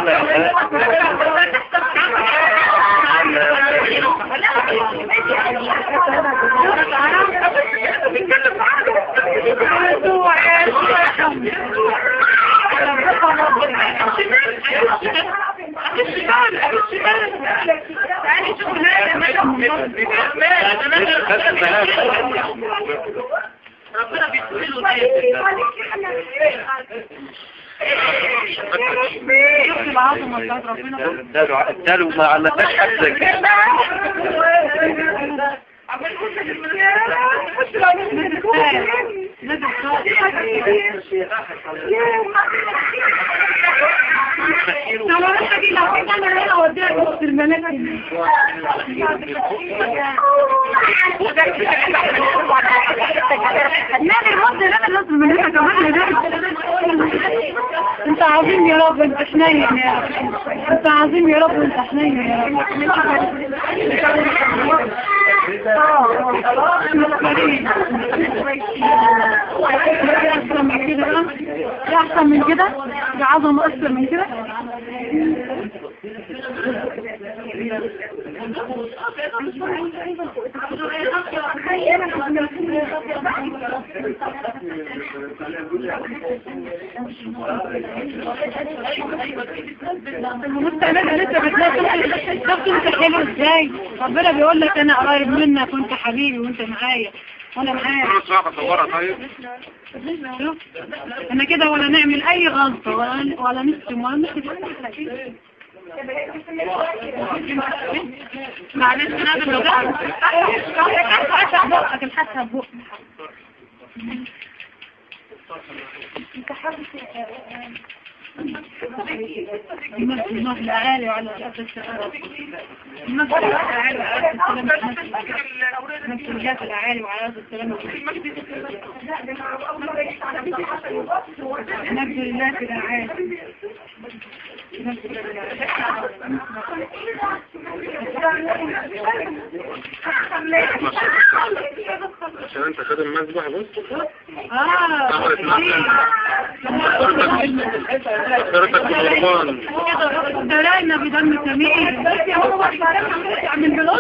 ربنا بيسهله شفت العظمة بتاعت ربنا اداله ما علمناش حد زي كده انت عظيم يا رب انت حنين يا رب انت عظيم يا رب انت حنين يا رب احسن من كده بقى في احسن من كده في عظمه اكتر من كده المستقبل لسه بتلاقي شفت انت حلو ازاي ربنا بيقول لك انا قريب منك وانت حبيبي وانت معايا وانا معاك صراحة صورها طيب شوف انا كده ولا نعمل اي غلطة ولا ولا نشتم ولا نشتم ولا حاجة. معلش انا باللغة بقك الحاسة بقك المسجد المسجد الأعالي وعلى الأرض السعادة المسجد الأعالي وعلى الأرض السلام المسجد الأعالي وعلى الأرض السلام المسجد لله في الأعالي المسجد لله في عشان انت خد المذبح بص آه اخرتك بالقربان ده لا النبي دم سمير من بلاد